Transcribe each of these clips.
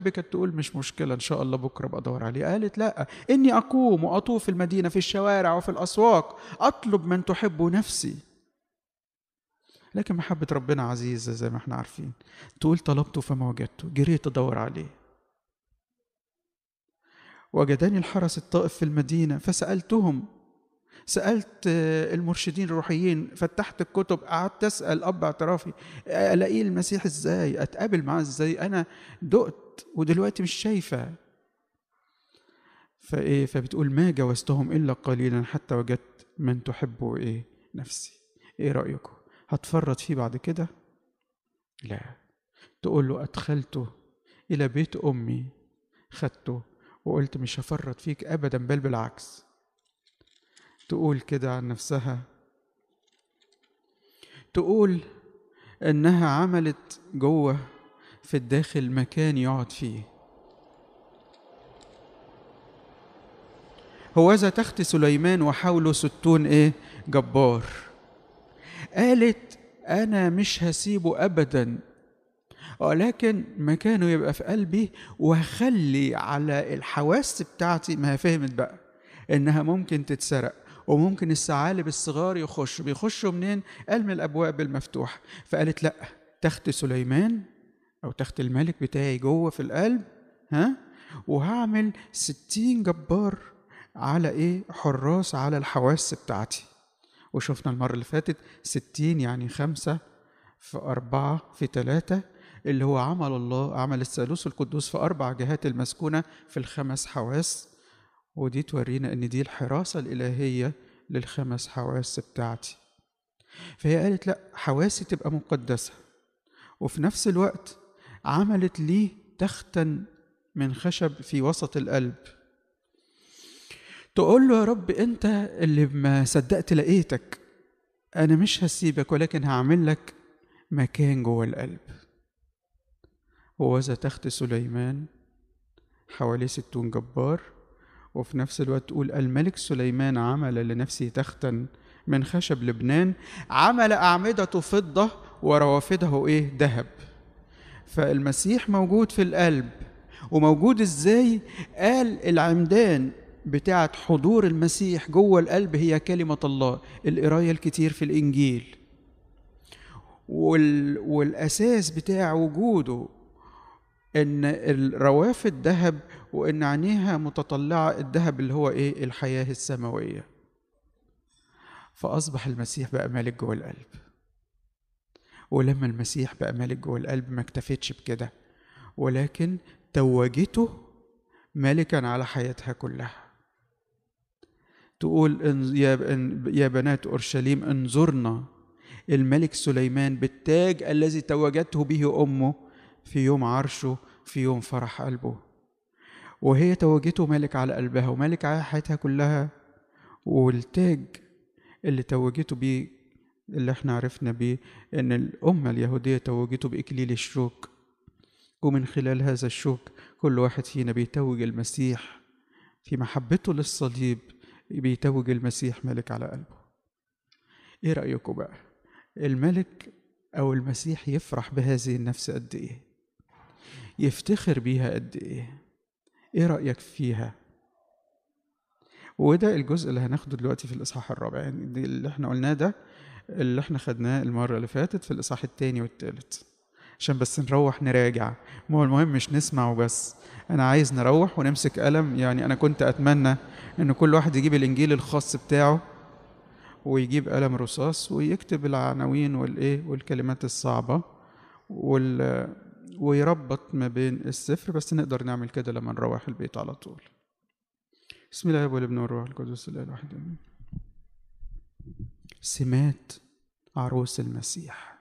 كانت تقول مش مشكلة إن شاء الله بكرة بدور عليه قالت لا إني أقوم وأطوف في المدينة في الشوارع وفي الأسواق أطلب من تحب نفسي لكن محبة ربنا عزيزة زي ما احنا عارفين تقول طلبته فما وجدته جريت أدور عليه وجداني الحرس الطائف في المدينة فسألتهم سألت المرشدين الروحيين فتحت الكتب قعدت أسأل أب اعترافي ألاقيه المسيح إزاي أتقابل معاه إزاي أنا دقت ودلوقتي مش شايفة فإيه فبتقول ما جوزتهم إلا قليلا حتى وجدت من تحبه إيه نفسي إيه رأيكم هتفرط فيه بعد كده لا تقول له أدخلته إلى بيت أمي خدته وقلت مش هفرط فيك أبدا بل بالعكس تقول كده عن نفسها تقول انها عملت جوه في الداخل مكان يقعد فيه هوذا تخت سليمان وحوله ستون ايه جبار قالت انا مش هسيبه ابدا ولكن مكانه يبقى في قلبي وهخلي على الحواس بتاعتي ما هي فهمت بقى انها ممكن تتسرق وممكن الثعالب الصغار يخشوا بيخشوا منين؟ قال من الابواب المفتوحه فقالت لا تخت سليمان او تخت الملك بتاعي جوه في القلب ها وهعمل ستين جبار على ايه حراس على الحواس بتاعتي وشفنا المرة اللي فاتت ستين يعني خمسة في أربعة في ثلاثة اللي هو عمل الله عمل الثالوث القدوس في أربع جهات المسكونة في الخمس حواس ودي تورينا ان دي الحراسه الالهيه للخمس حواس بتاعتي فهي قالت لا حواسي تبقى مقدسه وفي نفس الوقت عملت لي تختا من خشب في وسط القلب تقول له يا رب انت اللي ما صدقت لقيتك انا مش هسيبك ولكن هعمل لك مكان جوه القلب ووذا تخت سليمان حواليه ستون جبار وفي نفس الوقت تقول الملك سليمان عمل لنفسه تختا من خشب لبنان عمل أعمدته فضة وروافده إيه ذهب فالمسيح موجود في القلب وموجود إزاي قال العمدان بتاعة حضور المسيح جوه القلب هي كلمة الله القراية الكتير في الإنجيل وال... والأساس بتاع وجوده ان الروافد ذهب وان عينيها متطلعه الذهب اللي هو ايه الحياه السماويه فاصبح المسيح بقى مالك جوه القلب ولما المسيح بقى مالك جوه القلب ما اكتفتش بكده ولكن توجته مالكا على حياتها كلها تقول يا بنات اورشليم انظرنا الملك سليمان بالتاج الذي توجته به امه في يوم عرشه في يوم فرح قلبه وهي توجته مالك على قلبها ومالك على حياتها كلها والتاج اللي توجته بيه اللي احنا عرفنا بيه ان الأمة اليهودية توجته بإكليل الشوك ومن خلال هذا الشوك كل واحد فينا بيتوج المسيح في محبته للصليب بيتوج المسيح ملك على قلبه ايه رأيكم بقى الملك أو المسيح يفرح بهذه النفس قد إيه يفتخر بيها قد إيه إيه رأيك فيها وده الجزء اللي هناخده دلوقتي في الإصحاح الرابع يعني دي اللي احنا قلناه ده اللي احنا خدناه المرة اللي فاتت في الإصحاح التاني والتالت عشان بس نروح نراجع ما هو المهم مش نسمع وبس أنا عايز نروح ونمسك قلم يعني أنا كنت أتمنى إن كل واحد يجيب الإنجيل الخاص بتاعه ويجيب قلم رصاص ويكتب العناوين والايه والكلمات الصعبه وال ويربط ما بين السفر بس نقدر نعمل كده لما نروح البيت على طول بسم الله والابن والروح القدس الاله الواحد امين سمات عروس المسيح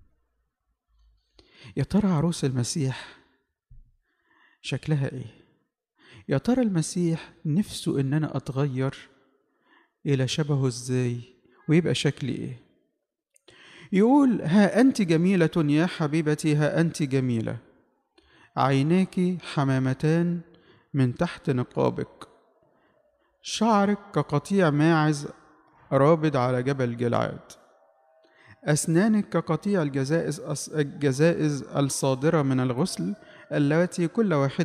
يا ترى عروس المسيح شكلها ايه يا ترى المسيح نفسه ان انا اتغير الى شبهه ازاي ويبقى شكلي ايه يقول ها انت جميله يا حبيبتي ها انت جميله عيناك حمامتان من تحت نقابك شعرك كقطيع ماعز رابض على جبل جلعاد أسنانك كقطيع الجزائز الجزائز الصادرة من الغسل اللواتي كل واحد